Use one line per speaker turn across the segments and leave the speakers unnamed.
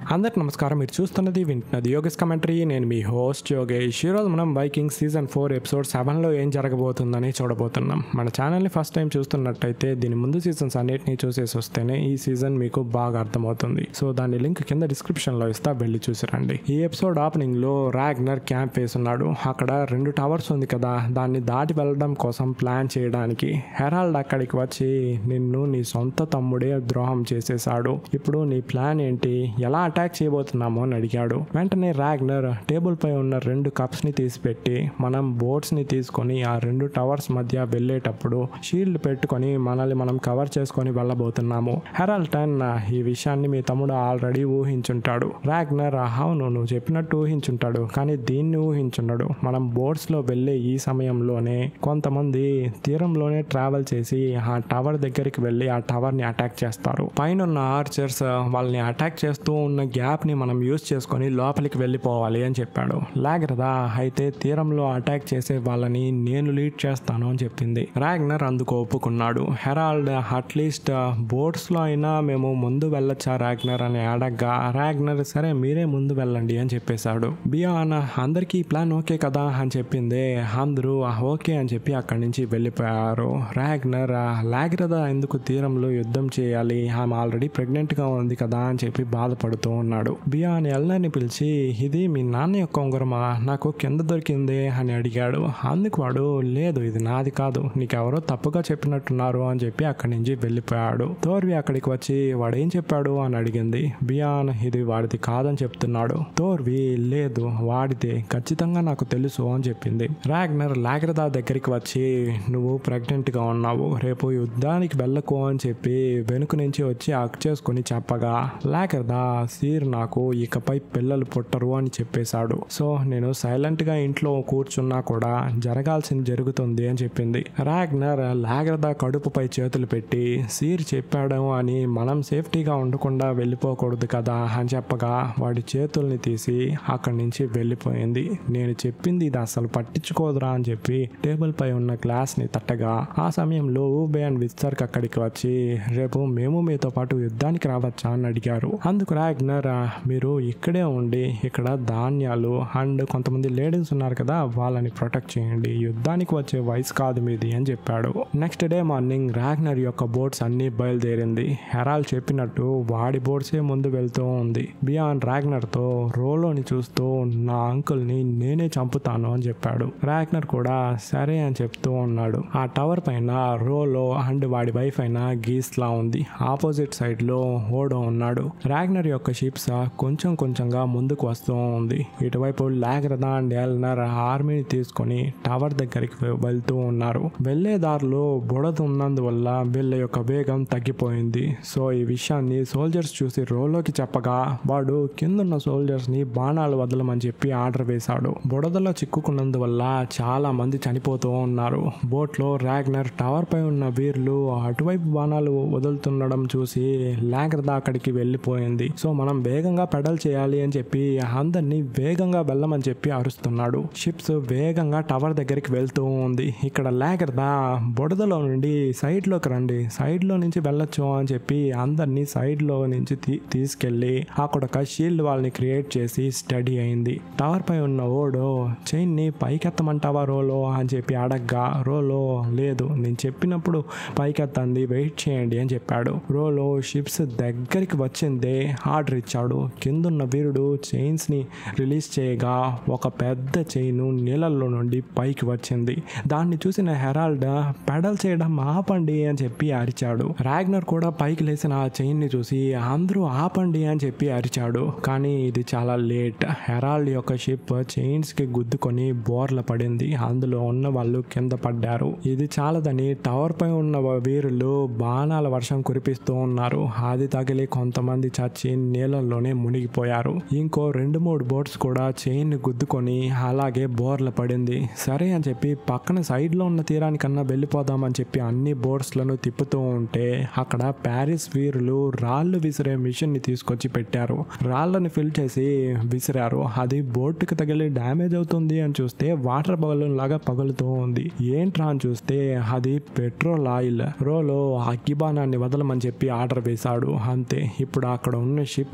అందరికి నమస్కారం మీరు చూస్తున్నది వింటున్నది యోగేష్ కమెంటరీ నేను మీ హోస్ట్ యోగేష్ ఈరోజు మనం బైకింగ్ సీజన్ ఫోర్ ఎపిసోడ్ సెవెన్లో ఏం జరగబోతుందని చూడబోతున్నాం మన ఛానల్ని ఫస్ట్ టైం చూస్తున్నట్టయితే దీని ముందు సీజన్స్ అన్నిటినీ చూసేసి వస్తేనే ఈ సీజన్ మీకు బాగా అర్థమవుతుంది సో దాని లింక్ కింద డిస్క్రిప్షన్లో ఇస్తా వెళ్ళి చూసిరండి ఈ ఎపిసోడ్ ఓపెనింగ్లో రాగ్నర్ క్యాంప్ వేసున్నాడు అక్కడ రెండు టవర్స్ ఉంది కదా దాన్ని దాటి వెళ్ళడం కోసం ప్లాన్ చేయడానికి హెరాల్డ్ అక్కడికి వచ్చి నిన్ను నీ సొంత తమ్ముడే ద్రోహం చేసేశాడు ఇప్పుడు నీ ప్లాన్ ఏంటి ఎలా అటాక్ చేయబోతున్నామో అని అడిగాడు వెంటనే రాగ్నర్ టేబుల్ పై ఉన్న రెండు కప్స్ ని తీసిపెట్టి మనం బోట్స్ ని తీసుకొని ఆ రెండు టవర్స్ మధ్య వెళ్ళేటప్పుడు షీల్డ్ పెట్టుకొని మనల్ని మనం కవర్ చేసుకొని వెళ్ళబోతున్నాము హెరాల్టన్ ఈ విషయాన్ని మీ తమ్ముడు ఆల్రెడీ ఊహించుంటాడు రాగ్నర్ అవును నువ్వు చెప్పినట్టు ఊహించుంటాడు కానీ దీన్ని ఊహించుండడు మనం బోట్స్ లో వెళ్ళే ఈ సమయంలోనే కొంతమంది తీరంలోనే ట్రావెల్ చేసి ఆ టవర్ దగ్గరికి వెళ్ళి ఆ టవర్ ని అటాక్ చేస్తారు పైన ఉన్న ఆర్చర్స్ వాళ్ళని అటాక్ చేస్తూ ఉన్న గ్యాప్ ని మనం యూజ్ చేసుకొని లోపలికి వెళ్ళిపోవాలి అని చెప్పాడు లాగరదా అయితే తీరంలో అటాక్ చేసే వాళ్ళని నేను లీడ్ చేస్తాను అని చెప్పింది రాగ్నర్ అందుకు ఒప్పుకున్నాడు హెరాల్డ్ అట్లీస్ట్ బోట్స్ లో అయినా మేము ముందు వెళ్ళొచ్చా రాగ్నర్ అని అడగ్గా రాగ్నర్ సరే మీరే ముందు వెళ్ళండి అని చెప్పేశాడు బియాన్ అందరికీ ఈ ప్లాన్ ఓకే కదా అని చెప్పింది అందరూ ఓకే అని చెప్పి అక్కడి నుంచి వెళ్ళిపోయారు రాగ్నర్ లాగ్రద ఎందుకు తీరంలో యుద్ధం చేయాలి ఆమె ఆల్రెడీ ప్రెగ్నెంట్ గా ఉంది కదా అని చెప్పి బాధపడుతూ ఉన్నాడు బియాన్ ఎల్నర్ని పిలిచి ఇది మీ నాన్న యొక్క ఉంగరమా నాకు కింద దొరికింది అని అడిగాడు అందుకు వాడు లేదు ఇది నాది కాదు నీకెవరో తప్పుగా చెప్పినట్టున్నారు అని చెప్పి అక్కడి నుంచి వెళ్ళిపోయాడు తోర్వి అక్కడికి వచ్చి వాడు ఏం చెప్పాడు అని అడిగింది బియాన్ ఇది వాడిది కాదని చెప్తున్నాడు తోర్వి లేదు వాడితే ఖచ్చితంగా నాకు తెలుసు అని చెప్పింది రాగ్నర్ లాగ్రదా దగ్గరికి వచ్చి నువ్వు ప్రెగ్నెంట్ గా ఉన్నావు రేపు యుద్ధానికి వెళ్ళకు అని చెప్పి వెనుక నుంచి వచ్చి అక్ చేసుకుని చెప్పగా లాగ్రదా సీర్ నాకు ఇకపై పిల్లలు పుట్టరు అని చెప్పేశాడు సో నేను సైలెంట్ గా ఇంట్లో కూర్చున్నా కూడా జరగాల్సింది జరుగుతుంది అని చెప్పింది రాగ్నర్ లాగ్రదా కడుపుపై చేతులు పెట్టి సీర్ చెప్పాడు అని మనం సేఫ్టీగా ఉండకుండా వెళ్ళిపోకూడదు కదా అని చెప్పగా వాడి చేతుల్ని తీసి అక్కడి నుంచి వెళ్ళిపోయింది నేను చెప్పింది ఇది అసలు పట్టించుకోదురా అని చెప్పి టేబుల్ పై ఉన్న గ్లాస్ ని తట్టగా ఆ సమయంలో ఊబే అండ్ విస్తర్క్ అక్కడికి వచ్చి రేపు మేము మీతో పాటు యుద్ధానికి రావచ్చా అని అడిగారు అందుకు రాగ్నర్ మీరు ఇక్కడే ఉండి ఇక్కడ ధాన్యాలు అండ్ కొంతమంది లేడీస్ ఉన్నారు కదా వాళ్ళని ప్రొటెక్ట్ చేయండి యుద్ధానికి వచ్చే వయసు కాదు మీది అని చెప్పాడు నెక్స్ట్ డే మార్నింగ్ రాగ్నర్ యొక్క బోట్స్ అన్ని బయలుదేరింది హెరాల్ చెప్పినట్టు వాడి బోట్సే ముందు వెళ్తూ ఉంది బియాన్ రాగ్నర్ తో రోలోని చూస్తూ నా అంకుల్ ని నేనే చంపుతాను అని చెప్పాడు రాగ్నర్ కూడా సరే అని చెప్తూ ఉన్నాడు ఆ టవర్ పైన రోలో అండ్ వాడి వైఫ్ అయిన గీస్ లా ఉంది ఆపోజిట్ సైడ్ లో ఓడో ఉన్నాడు రాగ్నర్ యొక్క షిప్స్ కొంచెం కొంచెంగా ముందుకు వస్తూ ఉంది ఇటువైపు లాగ్రదా అండ్ ఎల్నర్ ఆర్మీని తీసుకొని టవర్ దగ్గరికి వె- వెళ్తూ ఉన్నారు వెళ్లే దారిలో బుడద ఉన్నందువల్ల వీళ్ళ యొక్క వేగం తగ్గిపోయింది సో ఈ విషయాన్ని సోల్జర్స్ చూసి రోలోకి చెప్పగా వాడు కిందున్న సోల్జర్స్ ని బాణాలు వదలమని చెప్పి ఆర్డర్ వేశాడు బుడదలో చిక్కుకున్నందువల్ల చాలా మంది చనిపోతూ ఉన్నారు బోట్ లో రాగ్నర్ టవర్ పై ఉన్న వీర్లు అటువైపు బాణాలు వదులుతుండడం చూసి లాగ్రదా అక్కడికి వెళ్ళిపోయింది సో మనం వేగంగా పెడల్ చేయాలి అని చెప్పి అందరినీ వేగంగా వెళ్ళమని చెప్పి అరుస్తున్నాడు షిప్స్ వేగంగా టవర్ దగ్గరికి వెళ్తూ ఉంది ఇక్కడ లాగ్రదా బుడదలో నుండి సైడ్ లోకి రండి సైడ్ లో నుంచి వెళ్ళొచ్చు అని చెప్పి అందరినీ సైడ్ లో నుంచి తీ- తీసుకెళ్లి అక్కడ ఒక షీల్డ్ వాళ్ళని క్రియేట్ చేసి స్టడీ అయింది టవర్ పై ఉన్న ఓడో చైన్ ని పైకెత్తమంటావా రోలో అని చెప్పి అడగ్గా రోలో లేదు నేను చెప్పినప్పుడు పైకెత్తండి వెయిట్ చేయండి అని చెప్పాడు రోలో షిప్స్ దగ్గరికి వచ్చిందే ఆర్డర్ ఇచ్చాడు కిందున్న వీరుడు చైన్స్ ని రిలీజ్ చేయగా ఒక పెద్ద చైన్ నీళ్ళల్లో నుండి పైకి వచ్చింది దాన్ని చూసిన హెరాల్డ్ పెడల్ చేయడం ఆపండి అని చెప్పి అరిచాడు రాగ్నర్ కూడా పైకి లేచిన ఆ చైన్ ని చూసి అందరూ ఆపండి అని చెప్పి అరిచాడు కానీ ఇది చాలా లేట్ హెరాల్డ్ యొక్క షిప్ చైన్స్ కి గుద్దుకొని బోర్ల పడింది అందులో ఉన్న వాళ్ళు కింద పడ్డారు ఇది చాలదని టవర్ పై ఉన్న వీరులు బాణాల వర్షం కురిపిస్తూ ఉన్నారు అది తగిలి కొంతమంది చచ్చి నీళ్ళల్లోనే మునిగిపోయారు ఇంకో రెండు మూడు బోట్స్ కూడా చైన్ ని గుద్దుకొని అలాగే బోర్ల పడింది సరే అని చెప్పి పక్కన సైడ్ లో ఉన్న తీరానికన్నా వెళ్ళిపోదామని చెప్పి అన్ని బోట్స్ లను తిప్పుతూ ఉంటే అక్కడ ప్యారిస్ వీరులు రాళ్ళు విసిరే మిషన్ ని తీసుకొచ్చి పెట్టారు రాళ్ళని ఫిల్ చేసి విసిరారు అది బోటుకి తగిలి డ్యామేజ్ అవుతుంది అని చూస్తే వాటర్ బలూన్ లాగా పగులుతూ ఉంది ఏంట్రా అని చూస్తే అది పెట్రోల్ ఆయిల్ రోలో అగ్గిబాణాన్ని వదలమని చెప్పి ఆర్డర్ వేశాడు అంతే ఇప్పుడు అక్కడ ఉన్న షిప్స్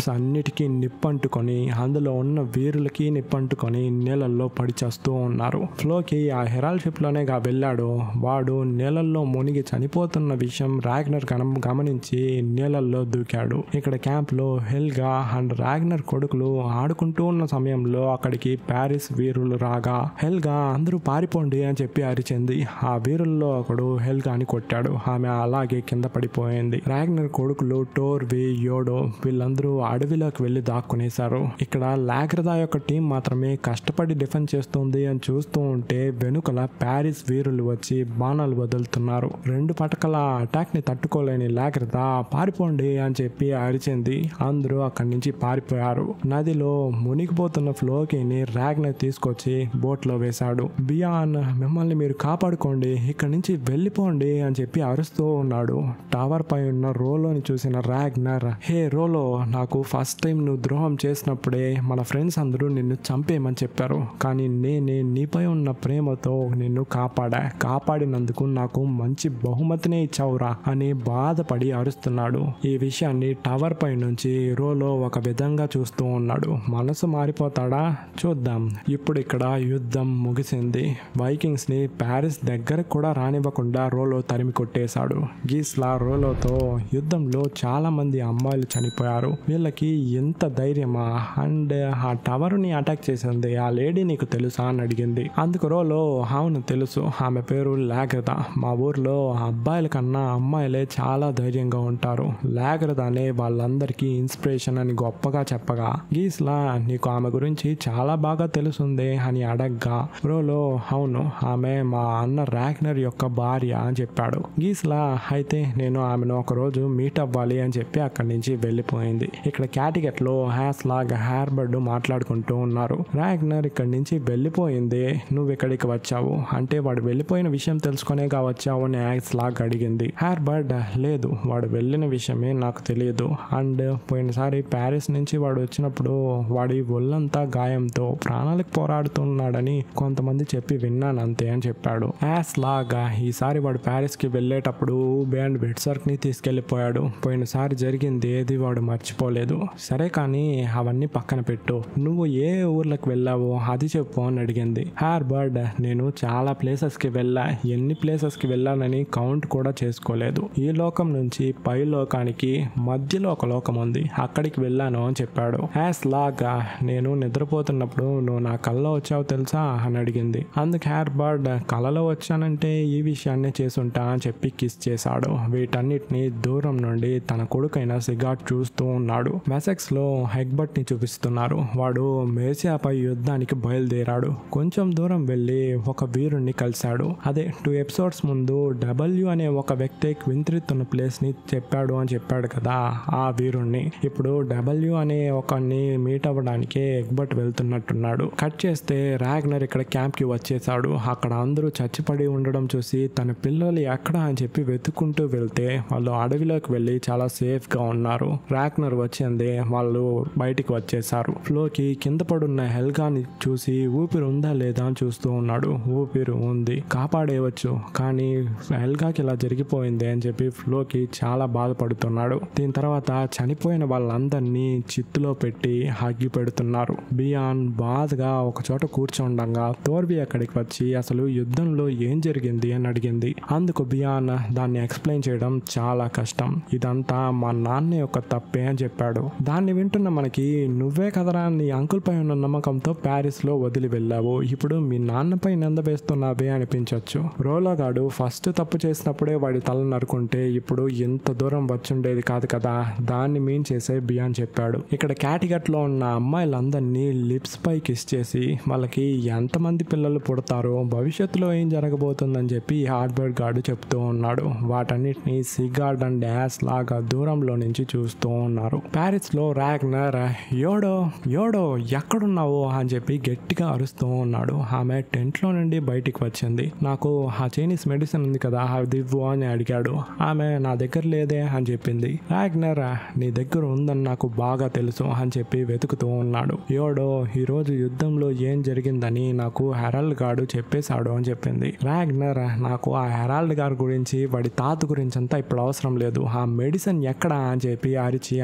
షిప్స్ అన్నిటికీ నిప్పంటుకొని అందులో ఉన్న వీరులకి నిప్పంటుకొని నీళ్ళల్లో పడి చేస్తూ ఉన్నారు ఫ్లోకి ఆ హెరాల్ షిప్ లోనేగా వెళ్ళాడు వాడు నీళ్ళల్లో మునిగి చనిపోతున్న విషయం రాగ్నర్ గనం గమనించి నీళ్ళల్లో దూకాడు ఇక్కడ క్యాంప్ లో హెల్గా అండ్ రాగ్నర్ కొడుకులు ఆడుకుంటూ ఉన్న సమయంలో అక్కడికి ప్యారిస్ వీరులు రాగా హెల్గా అందరూ పారిపోండి అని చెప్పి అరిచింది ఆ వీరుల్లో ఒకడు హెల్గాని కొట్టాడు ఆమె అలాగే కింద పడిపోయింది రాగ్నర్ కొడుకులు టోర్ వి యోడో వీళ్ళందరూ అడవిలోకి వెళ్లి దాక్కునేశారు ఇక్కడ లాగ్రదా యొక్క టీం మాత్రమే కష్టపడి డిఫెండ్ చేస్తుంది అని చూస్తూ ఉంటే వెనుకల ప్యారిస్ వీరులు వచ్చి బాణాలు వదులుతున్నారు రెండు పటకల అటాక్ ని తట్టుకోలేని లాగ్రదా పారిపోండి అని చెప్పి అరిచింది అందరూ అక్కడి నుంచి పారిపోయారు నదిలో మునిగిపోతున్న ఫ్లోకిని రాగ్నర్ తీసుకొచ్చి బోట్ లో వేశాడు బియాన్ మిమ్మల్ని మీరు కాపాడుకోండి ఇక్కడి నుంచి వెళ్ళిపోండి అని చెప్పి అరుస్తూ ఉన్నాడు టవర్ పై ఉన్న రోలోని చూసిన రాగ్నర్ హే రోలో నాకు ఫస్ట్ టైం నువ్వు ద్రోహం చేసినప్పుడే మన ఫ్రెండ్స్ అందరూ నిన్ను చంపేయమని చెప్పారు కానీ నేనే నీపై ఉన్న ప్రేమతో నిన్ను కాపాడా కాపాడినందుకు నాకు మంచి బహుమతినే ఇచ్చావురా అని బాధపడి అరుస్తున్నాడు ఈ విషయాన్ని టవర్ పై నుంచి రోలో ఒక విధంగా చూస్తూ ఉన్నాడు మనసు మారిపోతాడా చూద్దాం ఇప్పుడు ఇక్కడ యుద్ధం ముగిసింది వైకింగ్స్ ని ప్యారిస్ దగ్గరకు కూడా రానివ్వకుండా రోలో తరిమి కొట్టేశాడు గీస్లా రోలోతో యుద్ధంలో చాలా మంది అమ్మాయిలు చనిపోయారు వీళ్ళకి ఎంత ధైర్యమా అండ్ ఆ టవర్ ని అటాక్ చేసింది ఆ లేడీ నీకు తెలుసా అని అడిగింది అందుకు రోలో అవును తెలుసు ఆమె పేరు లాగ్రద మా ఊర్లో అబ్బాయిల కన్నా అమ్మాయిలే చాలా ధైర్యంగా ఉంటారు లాగ్రద అనే వాళ్ళందరికీ ఇన్స్పిరేషన్ అని గొప్పగా చెప్పగా గీస్లా నీకు ఆమె గురించి చాలా బాగా తెలుసుంది అని అడగ్గా రోలో అవును ఆమె మా అన్న రాగ్నర్ యొక్క భార్య అని చెప్పాడు గీస్లా అయితే నేను ఆమెను ఒక రోజు మీట్ అవ్వాలి అని చెప్పి అక్కడి నుంచి వెళ్ళిపోయింది ఇక్కడ క్యాటిగెట్ లో హ్యాస్ లాగ్ హ్యార్బర్డ్ మాట్లాడుకుంటూ ఉన్నారు రాగ్నర్ ఇక్కడి నుంచి వెళ్ళిపోయింది నువ్వు ఇక్కడికి వచ్చావు అంటే వాడు వెళ్ళిపోయిన విషయం తెలుసుకునేగా వచ్చావు అని యాక్స్ లాగ్ అడిగింది హ్యార్బర్డ్ లేదు వాడు వెళ్ళిన విషయమే నాకు తెలియదు అండ్ పోయినసారి ప్యారిస్ నుంచి వాడు వచ్చినప్పుడు వాడి ఒళ్ళంతా గాయంతో ప్రాణాలకు పోరాడుతున్నాడని కొంతమంది చెప్పి విన్నాను అంతే అని చెప్పాడు యాస్ లాగా ఈసారి వాడు ప్యారిస్ కి వెళ్ళేటప్పుడు బ్యాండ్ బెడ్సర్క్ ని తీసుకెళ్లిపోయాడు పోయినసారి జరిగింది ఏది వాడు మర్చిపోలేదు సరే కానీ అవన్నీ పక్కన పెట్టు నువ్వు ఏ ఊర్లకు వెళ్ళావో అది చెప్పు అని అడిగింది హార్బర్డ్ నేను చాలా ప్లేసెస్ కి వెళ్ళా ఎన్ని ప్లేసెస్ కి వెళ్ళానని కౌంట్ కూడా చేసుకోలేదు ఈ లోకం నుంచి పై లోకానికి మధ్యలో ఒక లోకం ఉంది అక్కడికి వెళ్ళాను అని చెప్పాడు యాస్ లాగా నేను నిద్రపోతున్నప్పుడు నువ్వు నా కల్లో వచ్చావు తెలుసా అని అడిగింది అందుకు హార్బర్డ్ కలలో వచ్చానంటే ఈ విషయాన్ని చేసుంటా అని చెప్పి కిస్ చేశాడు వీటన్నిటిని దూరం నుండి తన కొడుకైన సిగాట్ చూస్తూ ఉన్నాడు మెసెక్స్ లో హెగ్బర్ట్ ని చూపిస్తున్నారు వాడు మేసియాపై యుద్ధానికి బయలుదేరాడు కొంచెం దూరం వెళ్ళి ఒక వీరుణ్ణి కలిశాడు అదే టూ ఎపిసోడ్స్ ముందు డబ్ల్యూ అనే ఒక వ్యక్తి క్వింత్రిత్ ఉన్న ప్లేస్ ని చెప్పాడు అని చెప్పాడు కదా ఆ వీరుణ్ణి ఇప్పుడు డబ్ల్యూ అనే ఒకరిని మీట్ అవ్వడానికి ఎగ్బర్ట్ వెళ్తున్నట్టున్నాడు కట్ చేస్తే రాగ్నర్ ఇక్కడ క్యాంప్ కి వచ్చేసాడు అక్కడ అందరూ చచ్చిపడి ఉండడం చూసి తన పిల్లలు ఎక్కడ అని చెప్పి వెతుక్కుంటూ వెళ్తే వాళ్ళు అడవిలోకి వెళ్ళి చాలా సేఫ్ గా ఉన్నారు రాగ్నర్ వచ్చింది వాళ్ళు బయటికి వచ్చేసారు ఫ్లోకి కింద పడున్న హెల్గాని చూసి ఊపిరి ఉందా లేదా అని చూస్తూ ఉన్నాడు ఊపిరి ఉంది కాపాడేయవచ్చు కానీ హెల్గాకి ఇలా జరిగిపోయింది అని చెప్పి ఫ్లోకి చాలా బాధపడుతున్నాడు దీని తర్వాత చనిపోయిన వాళ్ళందరినీ చిత్తులో పెట్టి హగ్గి పెడుతున్నారు బియాన్ బాధగా ఒక చోట కూర్చోండగా తోర్బి అక్కడికి వచ్చి అసలు యుద్ధంలో ఏం జరిగింది అని అడిగింది అందుకు బియాన్ దాన్ని ఎక్స్ప్లెయిన్ చేయడం చాలా కష్టం ఇదంతా మా నాన్న యొక్క తప్పే అని చెప్పాడు దాన్ని వింటున్న మనకి నువ్వే కదరా నీ అంకుల్ పై ఉన్న నమ్మకంతో ప్యారిస్ లో వదిలి వెళ్ళావు ఇప్పుడు మీ నాన్నపై నింద వేస్తున్నావే అనిపించవచ్చు రోలోగాడు ఫస్ట్ తప్పు చేసినప్పుడే వాడి తల నరుకుంటే ఇప్పుడు ఇంత దూరం వచ్చుండేది కాదు కదా దాన్ని మీన్ చేసే బియాన్ చెప్పాడు ఇక్కడ క్యాటిగట్ లో ఉన్న అమ్మాయిలందరినీ లిప్స్ పై కిస్ చేసి వాళ్ళకి ఎంతమంది పిల్లలు పుడతారో భవిష్యత్తులో ఏం జరగబోతుందని చెప్పి హార్డ్బర్డ్ గార్డు చెప్తూ ఉన్నాడు వాటన్నిటిని సిగార్డ్ అండ్ డాస్ లాగా దూరంలో నుంచి చూస్తూ ఉన్నారు ప్యారిస్ లో రాగ్నర్ యోడో యోడో ఎక్కడున్నావు అని చెప్పి గట్టిగా అరుస్తూ ఉన్నాడు ఆమె టెంట్ లో నుండి బయటికి వచ్చింది నాకు ఆ చైనీస్ మెడిసిన్ ఉంది కదా అది ఇవ్వు అని అడిగాడు ఆమె నా దగ్గర లేదే అని చెప్పింది రాగ్నర్ నీ దగ్గర ఉందని నాకు బాగా తెలుసు అని చెప్పి వెతుకుతూ ఉన్నాడు యోడో ఈ రోజు యుద్ధంలో ఏం జరిగిందని నాకు హెరాల్డ్ గాడు చెప్పేశాడు అని చెప్పింది రాగ్నర్ నాకు ఆ హెరాల్డ్ గారి గురించి వాడి తాత గురించి అంతా ఇప్పుడు అవసరం లేదు ఆ మెడిసిన్ ఎక్కడా అని చెప్పి అరిచి ఆమె దగ్గర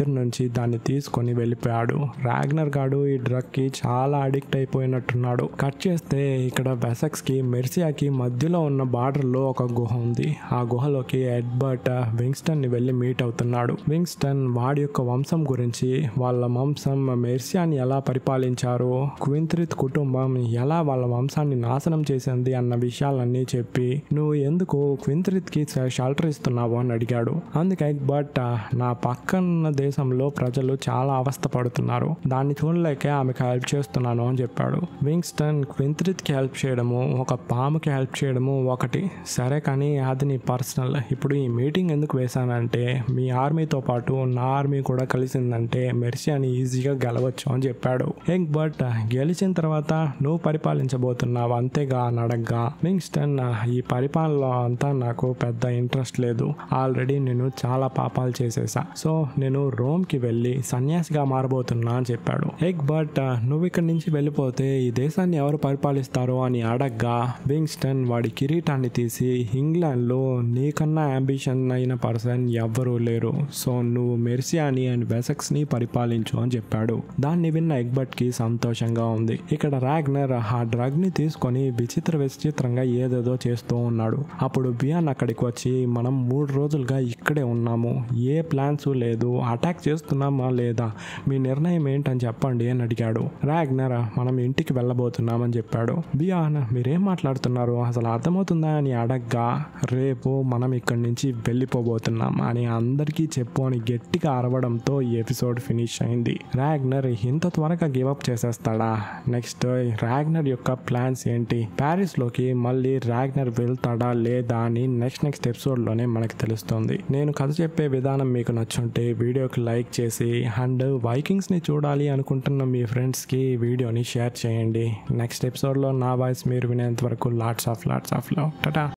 దగ్గర నుంచి దాన్ని తీసుకొని వెళ్ళిపోయాడు రాగ్నర్ గాడు ఈ డ్రగ్ కి చాలా అడిక్ట్ అయిపోయినట్టున్నాడు కట్ చేస్తే ఇక్కడ వెసక్స్ కి మెర్సియాకి మధ్యలో ఉన్న బార్డర్ లో ఒక గుహ ఉంది ఆ గుహలోకి ఎడ్బర్ట్ వింగ్స్టన్ ని వెళ్ళి మీట్ అవుతున్నాడు వింగ్స్టన్ వాడి యొక్క వంశం గురించి వాళ్ళ వంశం మెర్సియాని ఎలా పరిపాలించారు క్వింత్రిత్ కుటుంబం ఎలా వాళ్ళ వంశాన్ని నాశనం చేసింది అన్న విషయాలన్నీ చెప్పి నువ్వు ఎందుకు క్వింత్రిత్ కి షెల్టర్ ఇస్తున్నావు అని అడిగాడు అందుకే ఎగ్బర్ట్ నా పక్కన దేశంలో ప్రజలు చాలా అవస్థ పడుతున్నారు దాన్ని చూడలేక ఆమెకు హెల్ప్ చేస్తున్నాను అని చెప్పాడు వింగ్స్టన్ క్వింత్రిత్ కి హెల్ప్ చేయడము ఒక పాముకి హెల్ప్ చేయడము ఒకటి సరే కానీ అది నీ పర్సనల్ ఇప్పుడు ఈ మీటింగ్ ఎందుకు వేశానంటే మీ ఆర్మీతో పాటు నా ఆర్మీ కూడా కలిసిందంటే మెర్సియాని ఈజీగా గెలవచ్చు అని చెప్పాడు ఎగ్ బట్ గెలిచిన తర్వాత నువ్వు పరిపాలించబోతున్నావు అంతేగా అని అడగ్గా వింగ్స్టన్ ఈ పరిపాలన అంతా నాకు పెద్ద ఇంట్రెస్ట్ లేదు ఆల్రెడీ నేను చాలా పాపాలు చేసేసా సో నేను రోమ్ కి వెళ్ళి సన్యాసిగా మారబోతున్నా అని చెప్పాడు ఎగ్ బట్ నువ్వు ఇక్కడి నుంచి వెళ్ళిపోతే ఈ దేశాన్ని ఎవరు పరిపాలిస్తారో అని అడగ్గా వింగ్స్టన్ వాడి కిరీటాన్ని తీసి ఇంగ్లాండ్ లో నీకన్నా అంబిషన్ అయిన పర్సన్ ఎవ్వరూ లేరు సో నువ్వు మెర్సియాని అండ్ వెసక్స్ ని పరిపాలించు అని చెప్పాడు దాన్ని విన్న ఎగ్బర్ట్ కి సంతోషంగా ఉంది ఇక్కడ రాగ్నర్ ఆ డ్రగ్ ని తీసుకొని విచిత్ర విచిత్రంగా ఏదేదో చేస్తూ ఉన్నాడు అప్పుడు బియాన్ అక్కడికి వచ్చి మనం మూడు రోజులుగా ఇక్కడే ఉన్నాము ఏ ప్లాన్స్ లేదు అటాక్ చేస్తున్నామా లేదా మీ నిర్ణయం ఏంటని చెప్పండి అని అడిగాడు రాగ్నర్ మనం ఇంటికి వెళ్ళబోతున్నామని చెప్పాడు బియాన్ మీరేం మాట్లాడుతున్నారు అసలు అర్థమవుతుందా అని అడగ్గా రేపు మనం ఇక్కడి నుంచి వెళ్ళిపోబోతున్నాం అని అందరికీ చెప్పు అని గట్టిగా అరవడంతో ఈ ఎపిసోడ్ ఫినిష్ అయింది రాగ్నర్ ఇంత త్వరగా గివప్ చేసేస్తాడా నెక్స్ట్ రాగ్నర్ యొక్క ప్లాన్స్ ఏంటి ప్యారిస్ లోకి మళ్ళీ రాగ్నర్ వెళ్తాడా లేదా అని నెక్స్ట్ నెక్స్ట్ ఎపిసోడ్ లోనే మనకి తెలుస్తుంది నేను కథ చెప్పే విధానం మీకు నచ్చుంటే వీడియోకి లైక్ చేసి అండ్ వైకింగ్స్ ని చూడాలి అనుకుంటున్న మీ ఫ్రెండ్స్ కి వీడియోని షేర్ చేయండి నెక్స్ట్ ఎపిసోడ్ లో నా వాయిస్ మీరు వినేంత వరకు lots of lots of love Tata